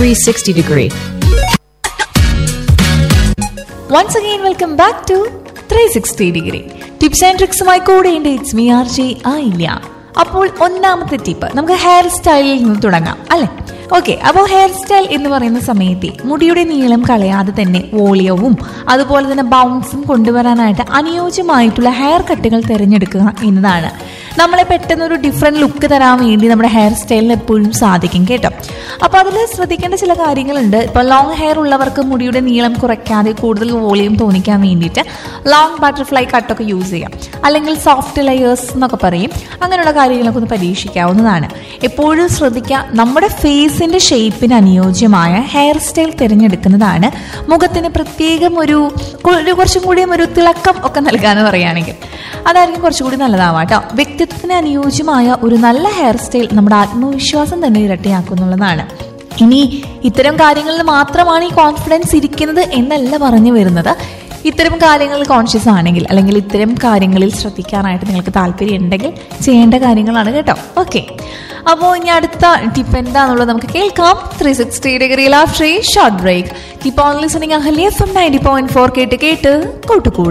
360 degree. Once again welcome back to three sixty degree tips and ട്രിക്സുമായി കൂടെയുണ്ട് it's me R J ആയില്ല അപ്പോൾ ഒന്നാമത്തെ ടിപ്പ് നമുക്ക് ഹെയർ സ്റ്റൈലിൽ നിന്ന് തുടങ്ങാം അല്ലെ ഓക്കെ അപ്പോൾ ഹെയർ സ്റ്റൈൽ എന്ന് പറയുന്ന സമയത്ത് മുടിയുടെ നീളം കളയാതെ തന്നെ വോളിയവും അതുപോലെ തന്നെ ബൗൺസും കൊണ്ടുവരാനായിട്ട് അനുയോജ്യമായിട്ടുള്ള ഹെയർ കട്ടുകൾ തിരഞ്ഞെടുക്കുക എന്നതാണ് നമ്മളെ പെട്ടെന്ന് ഒരു ഡിഫറെന്റ് ലുക്ക് തരാൻ വേണ്ടി നമ്മുടെ ഹെയർ സ്റ്റൈലിന് എപ്പോഴും സാധിക്കും കേട്ടോ അപ്പോൾ അതിൽ ശ്രദ്ധിക്കേണ്ട ചില കാര്യങ്ങളുണ്ട് ഇപ്പോൾ ലോങ് ഹെയർ ഉള്ളവർക്ക് മുടിയുടെ നീളം കുറയ്ക്കാതെ കൂടുതൽ വോളിയം തോന്നിക്കാൻ വേണ്ടിയിട്ട് ലോങ് ബട്ടർഫ്ലൈ കട്ടൊക്കെ യൂസ് ചെയ്യാം അല്ലെങ്കിൽ സോഫ്റ്റ് ലെയേഴ്സ് എന്നൊക്കെ പറയും അങ്ങനെയുള്ള കാര്യങ്ങളൊക്കെ ഒന്ന് പരീക്ഷിക്കാവുന്നതാണ് എപ്പോഴും ശ്രദ്ധിക്കുക നമ്മുടെ ഫേസിന്റെ ഷേപ്പിന് അനുയോജ്യമായ ഹെയർ സ്റ്റൈൽ തിരഞ്ഞെടുക്കുന്നതാണ് മുഖത്തിന് പ്രത്യേകം ഒരു ഒരു കുറച്ചും കൂടിയും ഒരു തിളക്കം ഒക്കെ നൽകാന്ന് പറയുകയാണെങ്കിൽ അതായിരിക്കും കുറച്ചുകൂടി നല്ലതാവാം കേട്ടോ വ്യക്തിത്വത്തിന് അനുയോജ്യമായ ഒരു നല്ല ഹെയർ സ്റ്റൈൽ നമ്മുടെ ആത്മവിശ്വാസം തന്നെ ഇരട്ടിയാക്കുന്നുള്ളതാണ് ഇനി ഇത്തരം കാര്യങ്ങളിൽ മാത്രമാണ് ഈ കോൺഫിഡൻസ് ഇരിക്കുന്നത് എന്നല്ല പറഞ്ഞു വരുന്നത് ഇത്തരം കാര്യങ്ങളിൽ കോൺഷ്യസ് ആണെങ്കിൽ അല്ലെങ്കിൽ ഇത്തരം കാര്യങ്ങളിൽ ശ്രദ്ധിക്കാനായിട്ട് നിങ്ങൾക്ക് താല്പര്യം ഉണ്ടെങ്കിൽ ചെയ്യേണ്ട കാര്യങ്ങളാണ് കേട്ടോ ഓക്കെ അപ്പോൾ ഇനി അടുത്ത ടിപ്പ് എന്താണെന്നുള്ളത് നമുക്ക് കേൾക്കാം ത്രീ സിക്സ്റ്റി ഡിഗ്രിയിൽ after short break keep on listening Ahalya from ninety point four കേട്ട് കേട്ട് കൂട്ടുകൂടാം